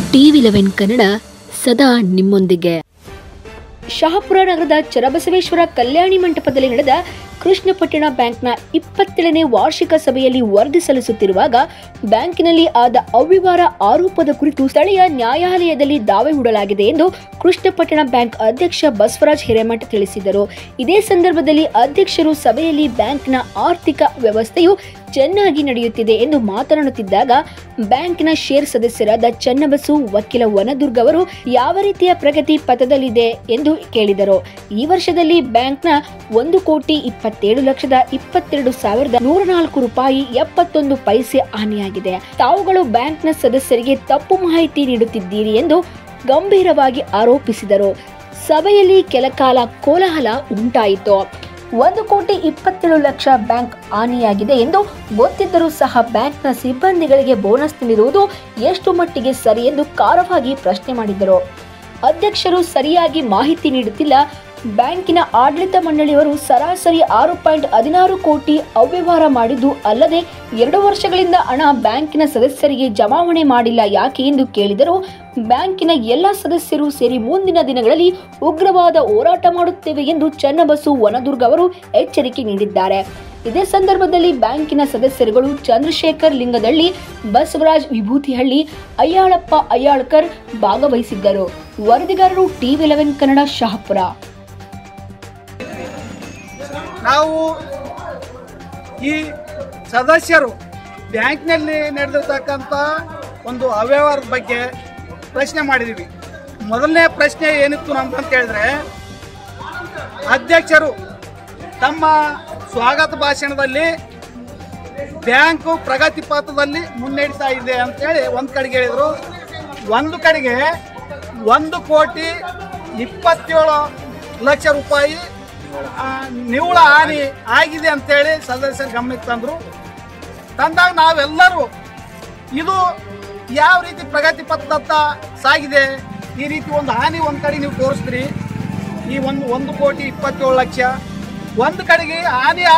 TV eleven Kannada ಸದಾ ನಿಮ್ಮೊಂದಿಗೆ ಶಹಾಪುರ ನಗರದ ಚರಬಸವೇಶ್ವರ ಕಲ್ಯಾಣಿ ಮಂಟಪದಲ್ಲಿ ನಡೆದ ಕೃಷ್ಣಪಟ್ಟಣ ಬ್ಯಾಂಕ್ನ ಇಪ್ಪತ್ತೇಳನೇ ವಾರ್ಷಿಕ ಸಭೆಯಲ್ಲಿ ವರದಿ ಸಲ್ಲಿಸುತ್ತಿರುವಾಗ ಬ್ಯಾಂಕಿನಲ್ಲಿ ಆದ ಅವ್ಯವಹಾರ ಆರೋಪದ ಕುರಿತು ಸ್ಥಳೀಯ ನ್ಯಾಯಾಲಯದಲ್ಲಿ ದಾವೆ ಹೂಡಲಾಗಿದೆ ಎಂದು ಕೃಷ್ಣಪಟ್ಟಣ ಬ್ಯಾಂಕ್ ಅಧ್ಯಕ್ಷ ಬಸವರಾಜ್ ಹಿರೇಮಠ ತಿಳಿಸಿದರು ಇದೇ ಸಂದರ್ಭದಲ್ಲಿ ಅಧ್ಯಕ್ಷರು ಸಭೆಯಲ್ಲಿ ಬ್ಯಾಂಕ್ನ ಆರ್ಥಿಕ ವ್ಯವಸ್ಥೆಯು ಚೆನ್ನಾಗಿ ನಡೆಯುತ್ತಿದೆ ಎಂದು ಮಾತನಾಡುತ್ತಿದ್ದಾಗ ಬ್ಯಾಂಕಿನ ಶೇರ್ ಸದಸ್ಯರಾದ ಚನ್ನಬಸು ವಕೀಲ ವನದುರ್ಗ್ ಅವರು ಯಾವ ರೀತಿಯ ಪ್ರಗತಿ ಪಥದಲ್ಲಿದೆ ಎಂದು ಕೇಳಿದರು ಈ ವರ್ಷದಲ್ಲಿ ಬ್ಯಾಂಕ್ನ ಒಂದು ಕೋಟಿ ಇಪ್ಪತ್ತೇಳು ಲಕ್ಷದ ಇಪ್ಪತ್ತೆರಡು ಸಾವಿರದ ನೂರ ನಾಲ್ಕು ರೂಪಾಯಿ ಎಪ್ಪತ್ತೊಂದು ಪೈಸೆ ಹಾನಿಯಾಗಿದೆ ತಾವುಗಳು ಬ್ಯಾಂಕ್ನ ಸದಸ್ಯರಿಗೆ ತಪ್ಪು ಮಾಹಿತಿ ನೀಡುತ್ತಿದ್ದೀರಿ ಎಂದು ಗಂಭೀರವಾಗಿ ಆರೋಪಿಸಿದರು ಸಭೆಯಲ್ಲಿ ಕೆಲಕಾಲ ಕೋಲಾಹಲ ಉಂಟಾಯಿತು ಒಂದು ಕೋಟಿ ಇಪ್ಪತ್ತೇಳು ಲಕ್ಷ ಬ್ಯಾಂಕ್ ಹಾನಿಯಾಗಿದೆ ಎಂದು ಗೊತ್ತಿದ್ದರೂ ಸಹ ಬ್ಯಾಂಕ್ನ ಸಿಬ್ಬಂದಿಗಳಿಗೆ ಬೋನಸ್ ನೀಡಿರುವುದು ಎಷ್ಟು ಮಟ್ಟಿಗೆ ಸರಿ ಎಂದು ಖಾರವಾಗಿ ಪ್ರಶ್ನೆ ಮಾಡಿದರು ಅಧ್ಯಕ್ಷರು ಸರಿಯಾಗಿ ಮಾಹಿತಿ ನೀಡುತ್ತಿಲ್ಲ ಬ್ಯಾಂಕಿನ ಆಡಳಿತ ಮಂಡಳಿಯವರು ಸರಾಸರಿ ಆರು ಪಾಯಿಂಟ್ ಹದಿನಾರು ಕೋಟಿ ಅವ್ಯವಹಾರ ಮಾಡಿದ್ದು ಅಲ್ಲದೆ ಎರಡು ವರ್ಷಗಳಿಂದ ಹಣ ಬ್ಯಾಂಕಿನ ಸದಸ್ಯರಿಗೆ ಜಮಾವಣೆ ಮಾಡಿಲ್ಲ ಯಾಕೆ ಎಂದು ಕೇಳಿದರು ಬ್ಯಾಂಕಿನ ಎಲ್ಲ ಸದಸ್ಯರು ಸೇರಿ ಮುಂದಿನ ದಿನಗಳಲ್ಲಿ ಉಗ್ರವಾದ ಹೋರಾಟ ಮಾಡುತ್ತೇವೆ ಎಂದು ಚನ್ನಬಸು ವನದುರ್ಗ್ ಅವರು ಎಚ್ಚರಿಕೆ ನೀಡಿದ್ದಾರೆ ಇದೇ ಸಂದರ್ಭದಲ್ಲಿ ಬ್ಯಾಂಕಿನ ಸದಸ್ಯರುಗಳು ಚಂದ್ರಶೇಖರ್ ಲಿಂಗದಳ್ಳಿ ಬಸವರಾಜ್ ವಿಭೂತಿಹಳ್ಳಿ ಅಯ್ಯಾಳಪ್ಪ ಅಯ್ಯಾಳ್ಕರ್ ಭಾಗವಹಿಸಿದ್ದರು ವರದಿಗಾರರು ಟಿವಿ ಲೆವೆನ್ ಕನ್ನಡ ಶಹಾಪುರ ನಾವು ಈ ಸದಸ್ಯರು ಬ್ಯಾಂಕ್ನಲ್ಲಿ ನಡೆದಿರ್ತಕ್ಕಂಥ ಒಂದು ಅವ್ಯವಹಾರದ ಬಗ್ಗೆ ಪ್ರಶ್ನೆ ಮಾಡಿದ್ದೀವಿ ಮೊದಲನೇ ಪ್ರಶ್ನೆ ಏನಿತ್ತು ನಮ್ದು ಅಂತ ಹೇಳಿದ್ರೆ ಅಧ್ಯಕ್ಷರು ತಮ್ಮ ಸ್ವಾಗತ ಭಾಷಣದಲ್ಲಿ ಬ್ಯಾಂಕು ಪ್ರಗತಿ ಪಥದಲ್ಲಿ ಮುನ್ನಡೆಸ್ತಾ ಇದೆ ಅಂತೇಳಿ ಒಂದು ಕಡೆಗೆ ಹೇಳಿದರು ಒಂದು ಕಡೆಗೆ ಒಂದು ಕೋಟಿ ಇಪ್ಪತ್ತೇಳು ಲಕ್ಷ ರೂಪಾಯಿ ಆ, ನಿವ್ವಳ ಹಾನಿ ಆಗಿದೆ ಅಂತೇಳಿ ಸದಸ್ಯರ ಗಮನಕ್ಕೆ ತಂದರು ತಂದಾಗ ನಾವೆಲ್ಲರೂ ಇದು ಯಾವ ರೀತಿ ಪ್ರಗತಿ ಪಥದತ್ತ ಸಾಗಿದೆ ಈ ರೀತಿ ಒಂದು ಹಾನಿ ಒಂದು ಕಡೆ ನೀವು ತೋರಿಸ್ತೀರಿ ಈ ಒಂದು ಒಂದು ಕೋಟಿ ಇಪ್ಪತ್ತೇಳು ಲಕ್ಷ ಒಂದು ಕಡೆಗೆ ಹಾನಿ